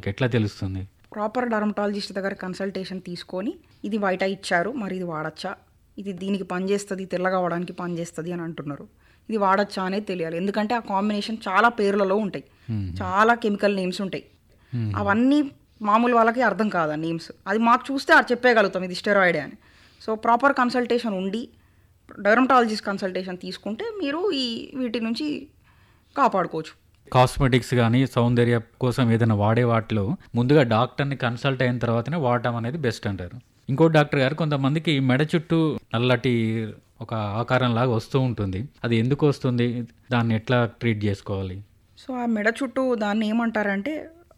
ఎట్లా తెలుస్తుంది proper dermatologist దగ్గర కన్సల్టేషన్ తీసుకొని ఇది బయట ఇచ్చారు మరి ఇది వాడచ్చా ఇది దీనికి పనిచేస్తుంది తెల్లగా అవడానికి పనిచేస్తుంది అని అంటున్నారు ఇది వాడచ్చా అనేది తెలియాలి ఎందుకంటే ఆ కాంబినేషన్ చాలా పేర్లలో ఉంటాయి చాలా కెమికల్ నేమ్స్ ఉంటాయి అవన్నీ మామూలు వాళ్ళకి అర్థం కాదు ఆ నేమ్స్ అది మాకు చూస్తే అది చెప్పేయగలుగుతాం ఇది స్టెరాయిడే అని సో ప్రాపర్ కన్సల్టేషన్ ఉండి డర్మటాలజిస్ట్ కన్సల్టేషన్ తీసుకుంటే మీరు ఈ వీటి నుంచి కాపాడుకోవచ్చు కాస్మెటిక్స్ కానీ సౌందర్య కోసం ఏదైనా వాడే వాటిలో ముందుగా డాక్టర్ని కన్సల్ట్ అయిన తర్వాతనే వాడటం అనేది బెస్ట్ అంటారు ఇంకో డాక్టర్ గారు కొంతమందికి మెడ చుట్టూ నల్లటి ఒక ఆకారం లాగా వస్తూ ఉంటుంది అది ఎందుకు వస్తుంది దాన్ని ఎట్లా ట్రీట్ చేసుకోవాలి సో ఆ మెడ చుట్టూ దాన్ని ఏమంటారంటే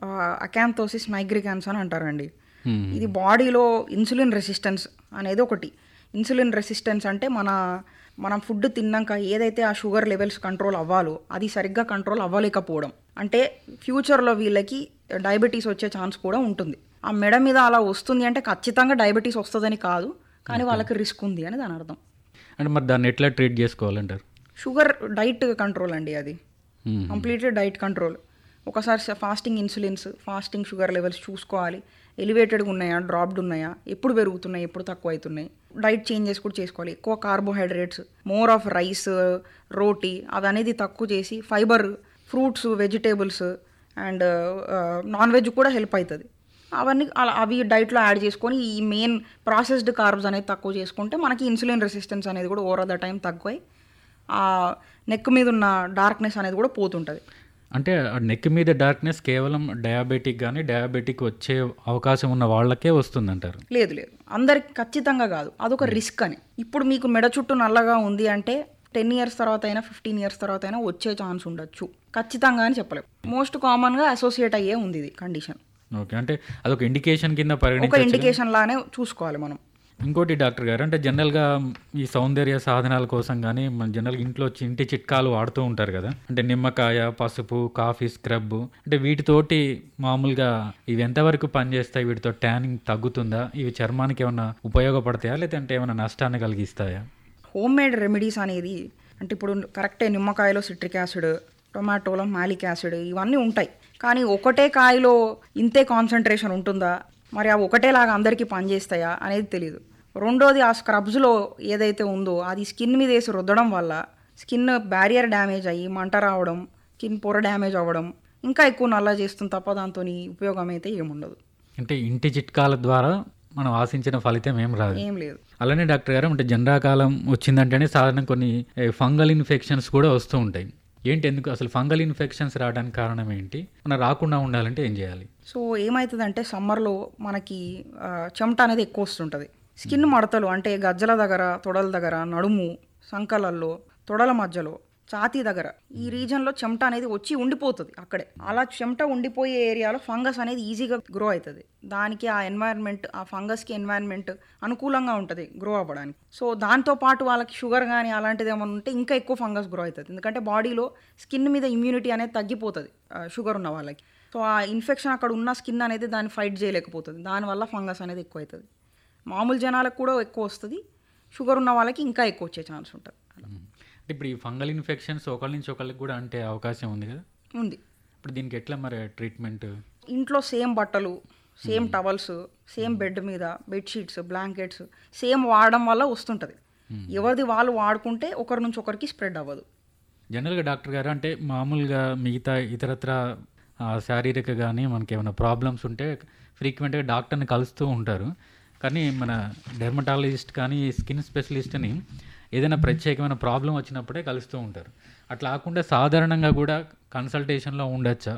అకాంతోసిస్ మైగ్రికాన్స్ అని అంటారండి Hmm. ఇది బాడీలో ఇన్సులిన్ రెసిస్టెన్స్ అనేది ఒకటి ఇన్సులిన్ రెసిస్టెన్స్ అంటే మన మనం ఫుడ్ తిన్నాక ఏదైతే ఆ షుగర్ లెవెల్స్ కంట్రోల్ అవ్వాలో అది సరిగ్గా కంట్రోల్ అవ్వలేకపోవడం అంటే ఫ్యూచర్లో వీళ్ళకి డయాబెటీస్ వచ్చే ఛాన్స్ కూడా ఉంటుంది ఆ మెడ మీద అలా వస్తుంది అంటే ఖచ్చితంగా డయాబెటీస్ వస్తుందని కాదు కానీ వాళ్ళకి రిస్క్ ఉంది అని దాని అర్థం అంటే మరి దాన్ని ఎట్లా ట్రీట్ చేసుకోవాలంటారు షుగర్ డైట్ కంట్రోల్ అండి అది Hmm. కంప్లీట్లీ డైట్ కంట్రోల్ ఒకసారి fasting insulins fasting sugar levels చూసుకోవాలి ఎలివేటెడ్గా ఉన్నాయా డ్రాప్డ్ ఉన్నాయా ఎప్పుడు పెరుగుతున్నాయి ఎప్పుడు తక్కువ అవుతున్నాయి డైట్ చేంజెస్ కూడా చేసుకోవాలి ఎక్కువ carbohydrates more of rice roti అది అనేది తక్కువ చేసి fibre fruits vegetables and non veg కూడా హెల్ప్ అవుతుంది అవన్నీ అలా అవి డైట్లో యాడ్ చేసుకొని ఈ మెయిన్ ప్రాసెస్డ్ కార్బ్స్ అనేది తక్కువ చేసుకుంటే మనకి ఇన్సులిన్ రెసిస్టెన్స్ అనేది కూడా ఓవర్ ద టైం తక్కువై ఆ నెక్ మీద ఉన్న డార్క్నెస్ అనేది కూడా పోతుంటుంది అంటే నెక్ మీద డార్క్నెస్ కేవలం డయాబెటిక్ కానీ డయాబెటిక్ వచ్చే అవకాశం ఉన్న వాళ్ళకే వస్తుందంటారు లేదు లేదు అందరికి ఖచ్చితంగా కాదు అదొక రిస్క్ అని ఇప్పుడు మీకు మెడ చుట్టూ నల్లగా ఉంది అంటే టెన్ ఇయర్స్ తర్వాత అయినా ఫిఫ్టీన్ ఇయర్స్ తర్వాత అయినా వచ్చే ఛాన్స్ ఉండొచ్చు ఖచ్చితంగా అని చెప్పలేము మోస్ట్ కామన్గా అసోసియేట్ అయ్యే ఉంది ఇది కండిషన్ ఓకే అంటే అదొక ఇండికేషన్ కింద ఒక పరిగణించ ఇండికేషన్ లానే చూసుకోవాలి మనం ఇంకోటి డాక్టర్ గారు అంటే జనరల్గా ఈ సౌందర్య సాధనాల కోసం కానీ మన జనరల్గా ఇంట్లో వచ్చి ఇంటి చిట్కాలు వాడుతూ ఉంటారు కదా అంటే నిమ్మకాయ పసుపు కాఫీ స్క్రబ్ అంటే వీటితోటి మామూలుగా ఇవి ఎంతవరకు పనిచేస్తాయి వీటితో ట్యానింగ్ తగ్గుతుందా ఇవి చర్మానికి ఏమైనా ఉపయోగపడతాయా లేదంటే ఏమైనా నష్టాన్ని కలిగిస్తాయా హోమ్ మేడ్ రెమెడీస్ అనేది అంటే ఇప్పుడు కరెక్టే నిమ్మకాయలో సిట్రిక్ యాసిడ్ టొమాటోలో మాలిక్ యాసిడ్ ఇవన్నీ ఉంటాయి కానీ ఒకటే కాయలో ఇంతే కాన్సన్ట్రేషన్ ఉంటుందా మరి అవి ఒకటేలాగా అందరికీ పనిచేస్తాయా అనేది తెలియదు రెండోది ఆ స్క్రబ్స్లో ఏదైతే ఉందో అది స్కిన్ మీద వేసి రుద్దడం వల్ల స్కిన్ బ్యారియర్ డ్యామేజ్ అయ్యి మంట రావడం స్కిన్ పొర డ్యామేజ్ అవ్వడం ఇంకా ఎక్కువ నల్ల చేస్తుంది తప్ప దాంతో ఉపయోగం అయితే ఏముండదు అంటే ఇంటి చిట్కాల ద్వారా మనం ఆశించిన ఫలితం ఏం రాదు ఏం లేదు అలానే డాక్టర్ గారు అంటే జనరాకాలం వచ్చిందంటేనే సాధారణ కొన్ని ఫంగల్ ఇన్ఫెక్షన్స్ కూడా వస్తూ ఉంటాయి ఏంటి ఎందుకు అసలు ఫంగల్ ఇన్ఫెక్షన్స్ రావడానికి కారణం ఏంటి మనం రాకుండా ఉండాలంటే ఏం చేయాలి సో ఏమవుతుందంటే సమ్మర్లో మనకి ఆ, చెమట అనేది ఎక్కువ వస్తుంటుంది స్కిన్ మడతలు అంటే గజ్జల దగ్గర తొడల దగ్గర నడుము సంకలల్లో తొడల మధ్యలో ఛాతీ దగ్గర ఈ రీజన్లో చెమట అనేది వచ్చి ఉండిపోతుంది అక్కడే అలా చెమట ఉండిపోయే ఏరియాలో ఫంగస్ అనేది ఈజీగా గ్రో అవుతుంది దానికి ఆ ఎన్వైరన్మెంట్ ఆ ఫంగస్కి ఎన్వైరన్మెంట్ అనుకూలంగా ఉంటుంది గ్రో అవ్వడానికి సో దాంతో పాటు వాళ్ళకి షుగర్ కానీ అలాంటిది ఏమైనా ఉంటే ఇంకా ఎక్కువ ఫంగస్ గ్రో అవుతుంది ఎందుకంటే బాడీలో స్కిన్ మీద ఇమ్యూనిటీ అనేది తగ్గిపోతుంది షుగర్ ఉన్న వాళ్ళకి సో ఆ ఇన్ఫెక్షన్ అక్కడ ఉన్న స్కిన్ అనేది దాన్ని ఫైట్ చేయలేకపోతుంది దానివల్ల ఫంగస్ అనేది ఎక్కువ అవుతుంది మామూలు జనాలకు కూడా ఎక్కువ వస్తుంది షుగర్ ఉన్న వాళ్ళకి ఇంకా ఎక్కువ వచ్చే ఛాన్స్ ఉంటుంది అలా అంటే ఇప్పుడు ఈ ఫంగల్ ఇన్ఫెక్షన్స్ ఒకళ్ళ నుంచి ఒకళ్ళకి కూడా అంటే అవకాశం ఉంది కదా ఉంది ఇప్పుడు దీనికి ఎట్లా మరి ట్రీట్మెంట్ ఇంట్లో సేమ్ బట్టలు సేమ్ టవల్స్ సేమ్ బెడ్ మీద బెడ్షీట్స్ బ్లాంకెట్స్ సేమ్ వాడడం వల్ల వస్తుంటుంది ఎవరిది వాళ్ళు వాడుకుంటే ఒకరి నుంచి ఒకరికి స్ప్రెడ్ అవ్వదు జనరల్గా డాక్టర్ గారు అంటే మామూలుగా మిగతా ఇతరత్ర ఆ, శారీరక కానీ మనకి ఏమైనా ప్రాబ్లమ్స్ ఉంటే ఫ్రీక్వెంట్గా డాక్టర్ని కలుస్తూ ఉంటారు కానీ మన డెర్మటాలజిస్ట్ కానీ స్కిన్ స్పెషలిస్ట్ని ఏదైనా ప్రత్యేకమైన ప్రాబ్లం వచ్చినప్పుడే కలుస్తూ ఉంటారు అట్లా కాకుండా సాధారణంగా కూడా కన్సల్టేషన్లో ఉండొచ్చా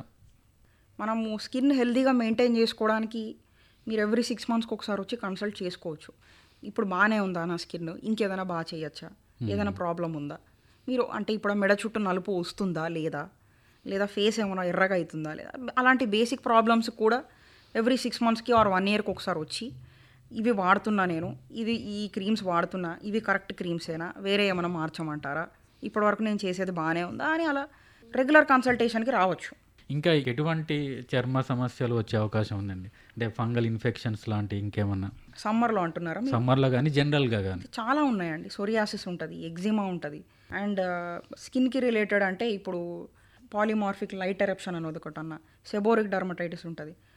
మనము స్కిన్ హెల్తీగా మెయింటైన్ చేసుకోవడానికి మీరు ఎవ్రీ సిక్స్ మంత్స్కి ఒకసారి వచ్చి కన్సల్ట్ చేసుకోవచ్చు ఇప్పుడు బాగానే ఉందా నా స్కిన్ ఇంకేదైనా బాగా చేయొచ్చా ఏదైనా ప్రాబ్లం ఉందా మీరు అంటే ఇప్పుడు ఆ మెడ చుట్టూ నలుపు వస్తుందా లేదా లేదా ఫేస్ ఏమైనా ఎర్రగా అవుతుందా లేదా అలాంటి బేసిక్ ప్రాబ్లమ్స్ కూడా ఎవ్రీ సిక్స్ మంత్స్కి ఆర్ వన్ ఇయర్కి ఒకసారి వచ్చి ఇవి వాడుతున్నా నేను ఇది ఈ క్రీమ్స్ వాడుతున్నా ఇవి కరెక్ట్ క్రీమ్సేనా వేరే ఏమైనా మార్చమంటారా ఇప్పటివరకు నేను చేసేది బాగానే ఉందా అని అలా రెగ్యులర్ కన్సల్టేషన్కి రావచ్చు ఇంకా ఎటువంటి చర్మ సమస్యలు వచ్చే అవకాశం ఉందండి అంటే ఫంగల్ ఇన్ఫెక్షన్స్ లాంటి ఇంకేమన్నా సమ్మర్లో అంటున్నారా మీరు? సమ్మర్లో కానీ జనరల్గా కానీ చాలా ఉన్నాయండి సోరియాసిస్ ఉంటుంది ఎగ్జిమా ఉంటుంది అండ్ స్కిన్కి రిలేటెడ్ అంటే ఇప్పుడు పాలిమార్ఫిక్ లైట్ ఎరప్షన్ అనేది ఒకటి అన్న సెబోరిక్ డర్మటైటిస్ ఉంటుంది